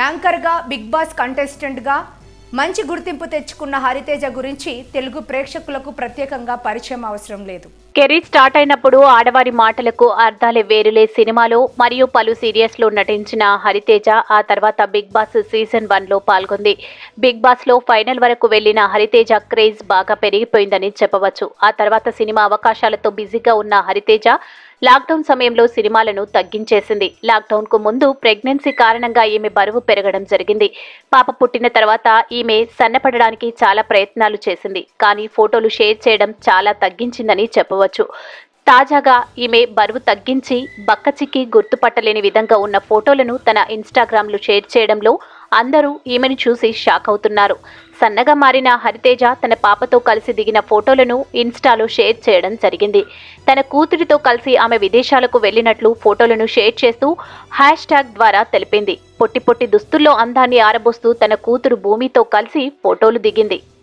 యాంకర్గా big boss కంటెస్టెంట్గా మంచి గుర్తింపు తెచ్చుకున్న హరితేజ గురించి తెలుగు ప్రేక్షకులకు ప్రత్యేకంగా పరిచయం అవసరం లేదు కెరీర్ స్టార్ట్ అయినప్పుడు ఆడవారి మాటలకు అర్థాలే వేరులే సినిమాలో మరియు పలు సీరియల్స్ లో నటించిన హరితేజ ఆ తర్వాత బిగ్ బాస్ సీజన్ వన్ లో పాల్గొంది బిగ్ బాస్ లో ఫైనల్ వరకు వెళ్లిన హరితేజ క్రేజ్ బాగా పెరిగిపోయిందని చెప్పవచ్చు ఆ తర్వాత సినిమా అవకాశాలతో బిజీగా ఉన్న హరితేజ లాక్డౌన్ సమయంలో సినిమాలను తగ్గించేసింది లాక్డౌన్ కు ముందు ప్రెగ్నెన్సీ కారణంగా ఈమె బరువు పెరగడం జరిగింది పాప పుట్టిన తర్వాత ఈమె సన్నపడడానికి చాలా ప్రయత్నాలు చేసింది కానీ ఫోటోలు షేర్ చేయడం చాలా తగ్గించిందని చెప్పవచ్చు తాజాగా ఈమె బరువు తగ్గించి బక్కచిక్కి గుర్తుపట్టలేని విధంగా ఉన్న ఫోటోలను తన ఇన్స్టాగ్రామ్లో షేర్ చేయడంలో అందరూ ఈమెను చూసి షాక్ అవుతున్నారు సన్నగా మారిన హరితేజ తన పాపతో కలిసి దిగిన ఫోటోలను ఇన్స్టాలో షేర్ చేయడం జరిగింది తన కూతురితో కలిసి ఆమె విదేశాలకు వెళ్ళినట్లు ఫోటోలను షేర్ చేస్తూ హ్యాష్ ట్యాగ్ ద్వారా తెలిపింది పొట్టి పొట్టి దుస్తుల్లో అందాన్ని ఆరబోస్తూ తన కూతురు భూమితో కలిసి ఫోటోలు దిగింది